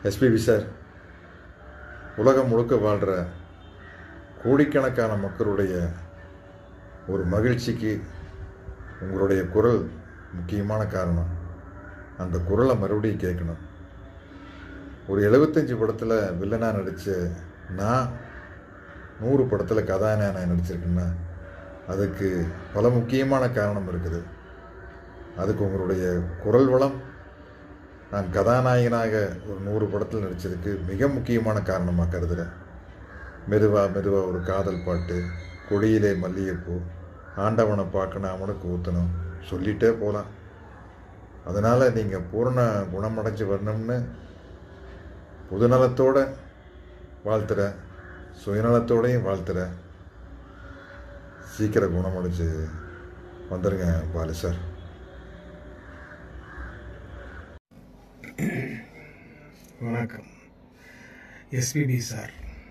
SPB sir உலகம் முழுக்க வாழ்கிற கோடிக்கணக்கான மக்களுடைய ஒரு மகிழ்ச்சிக்கு உங்களுடைய குரல் முக்கியமான காரணம் அந்த குரலை மறுபடியும் கேட்கணும் ஒரு எழுபத்தஞ்சி படத்தில் வில்லனாக நடித்த நான் நூறு படத்தில் கதாநாயகனாக நடிச்சிருக்கேன்னா அதுக்கு பல முக்கியமான காரணம் இருக்குது அதுக்கு உங்களுடைய குரல் வளம் நான் கதாநாயகனாக ஒரு நூறு படத்தில் நடித்ததுக்கு மிக முக்கியமான காரணமாக கருதுகிறேன் மெதுவா மெதுவா ஒரு காதல் பாட்டு கொடியிலே மல்லிகைப்பூ ஆண்டவனை பார்க்கணும் அவனுக்கு ஊற்றணும் சொல்லிகிட்டே போகலாம் அதனால் நீங்கள் பூரண குணமடைஞ்சு வரணும்னு பொதுநலத்தோட வாழ்த்துறேன் சுயநலத்தோடையும் வாழ்த்துறேன் சீக்கிரம் குணமடைஞ்சு வந்துடுங்க பாலு சார் வணக்கம் எஸ்பிபி சார்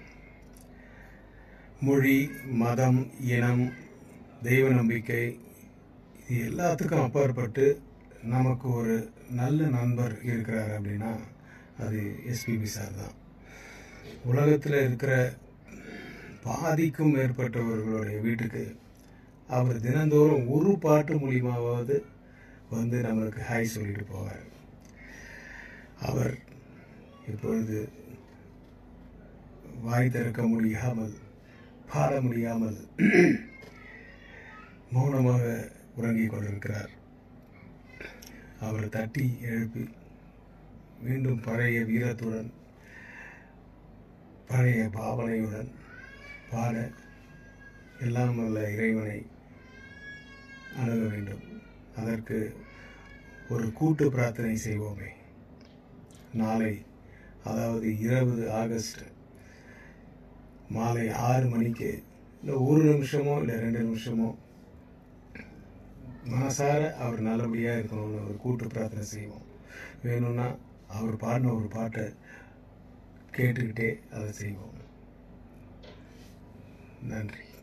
மொழி மதம் இனம் தெய்வ நம்பிக்கை இது எல்லாத்துக்கும் அப்பாற்பட்டு நமக்கு ஒரு நல்ல நண்பர் இருக்கிறார் அப்படின்னா அது எஸ்பிபி சார் தான் உலகத்தில் இருக்கிற பாதிக்கும் மேற்பட்டவர்களுடைய வீட்டுக்கு அவர் தினந்தோறும் ஒரு பாட்டு மூலியமாவது வந்து நம்மளுக்கு ஹாய் சொல்லிட்டு போவார் அவர் இப்பொழுது வாய் திறக்க முடியாமல் பாட முடியாமல் மௌனமாக உறங்கிக் கொண்டிருக்கிறார் அவர் தட்டி எழுப்பி மீண்டும் பழைய வீரத்துடன் பழைய பாவனையுடன் பாட எல்லாம் வல்ல இறைவனை அணுக வேண்டும் அதற்கு ஒரு கூட்டு பிரார்த்தனை செய்வோமே நாளை அதாவது இருபது ஆகஸ்ட் மாலை ஆறு மணிக்கு இல்லை ஒரு நிமிஷமோ இல்லை ரெண்டு நிமிஷமோ மனசார அவர் நல்லபடியாக இருக்கணும்னு ஒரு கூட்டு பிரார்த்தனை செய்வோம் வேணும்னா அவர் பாடின ஒரு பாட்டை கேட்டுக்கிட்டே அதை செய்வோம் நன்றி